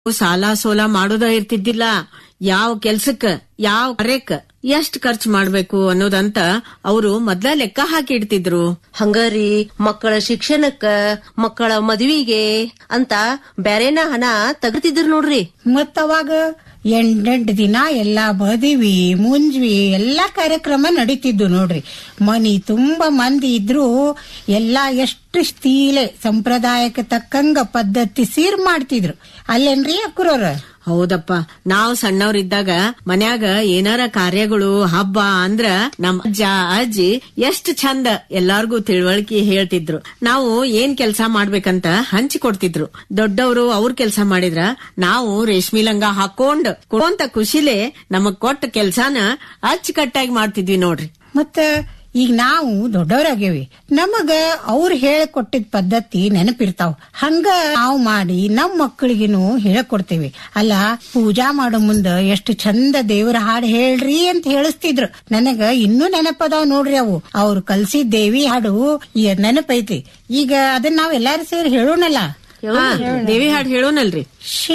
ಸಾಲ ಸೋಲ ಮಾಡೋದ ಇರ್ತಿದ್ದಿಲ್ಲ ಯಾವ ಕೆಲ್ಸಕ್ಕ ಯಾವ ಕಾರ್ಯಕ್ಕ ಎಷ್ಟ್ ಖರ್ಚು ಮಾಡ್ಬೇಕು ಅನ್ನೋದಂತ ಅವರು ಮೊದ್ಲ ಲೆಕ್ಕ ಹಾಕಿ ಇಡ್ತಿದ್ರು ಹಂಗಾರಿ ಮಕ್ಕಳ ಶಿಕ್ಷಣಕ್ಕ ಮಕ್ಕಳ ಮದುವಿಗೆ ಅಂತ ಬ್ಯಾರೇನ ಹಣ ತಗತಿದ್ರು ನೋಡ್ರಿ ಮತ್ತವಾಗ ಎಂಟೆಂಟು ದಿನ ಎಲ್ಲಾ ಮದುವಿ ಮುಂಜ್ವಿ ಎಲ್ಲಾ ಕಾರ್ಯಕ್ರಮ ನಡೀತಿದ್ದು ನೋಡ್ರಿ ಮನಿ ತುಂಬಾ ಮಂದಿ ಇದ್ರು ಎಲ್ಲಾ ಎಷ್ಟು ಸ್ತೀಲೆ ಸಂಪ್ರದಾಯಕ್ಕೆ ತಕ್ಕಂಗ ಪದ್ಧತಿ ಸೀರ್ ಮಾಡ್ತಿದ್ರು ಅಲ್ಲೇನ್ರಿ ಅಕ್ರೋರ ಹೌದಪ್ಪ ನಾವ್ ಸಣ್ಣವ್ರಿದ್ದಾಗ ಮನ್ಯಾಗ ಏನಾರ ಕಾರ್ಯಗಳು ಹಬ್ಬ ಅಂದ್ರ ನಮ್ ಅಜ್ಜ ಅಜ್ಜಿ ಎಷ್ಟ್ ಚಂದ ಎಲ್ಲಾರ್ಗೂ ತಿಳುವಳಿಕೆ ಹೇಳ್ತಿದ್ರು ನಾವು ಏನ್ ಕೆಲ್ಸ ಮಾಡ್ಬೇಕಂತ ಹಂಚಿ ಕೊಡ್ತಿದ್ರು ದೊಡ್ಡವರು ಅವ್ರ ಕೆಲ್ಸ ಮಾಡಿದ್ರ ನಾವು ರೇಷ್ಮಿ ಲಂಗ ಹಾಕೊಂಡ್ ಕೊಡೋಂತ ಖುಷಿಲೇ ನಮಗ್ ಕೊಟ್ಟ ಕೆಲ್ಸಾನ ಅಚ್ಚುಕಟ್ಟಾಗಿ ಮಾಡ್ತಿದ್ವಿ ನೋಡ್ರಿ ಮತ್ತ ಈಗ ನಾವು ದೊಡ್ಡವರಾಗೇವಿ ನಮಗ ಅವ್ರು ಹೇಳ್ಕೊಟ್ಟಿದ್ ಪದ್ಧತಿ ನೆನಪಿರ್ತಾವ್ ಹಂಗ ನಾವು ಮಾಡಿ ನಮ್ ಮಕ್ಕಳಿಗೆನು ಹೇಳ್ಕೊಡ್ತೇವಿ ಅಲ್ಲ ಪೂಜಾ ಮಾಡೋ ಮುಂದ ಎಷ್ಟು ಚಂದ ದೇವರ ಹಾಡು ಹೇಳ್ರಿ ಅಂತ ಹೇಳಿಸ್ತಿದ್ರು ನನಗ ಇನ್ನೂ ನೆನಪದಾವ್ ನೋಡ್ರಿ ಅವು ಅವ್ರು ಕಲ್ಸಿದ್ ದೇವಿ ಹಾಡು ಈ ನೆನಪೈತಿ ಈಗ ಅದನ್ನ ನಾವ್ ಎಲ್ಲಾರು ಸೇರಿ ಹೇಳೋಣಲ್ಲ ಹಾ, ದೇವಿ ಹಾಡ್ ಹೇಳೋನಲ್ರಿ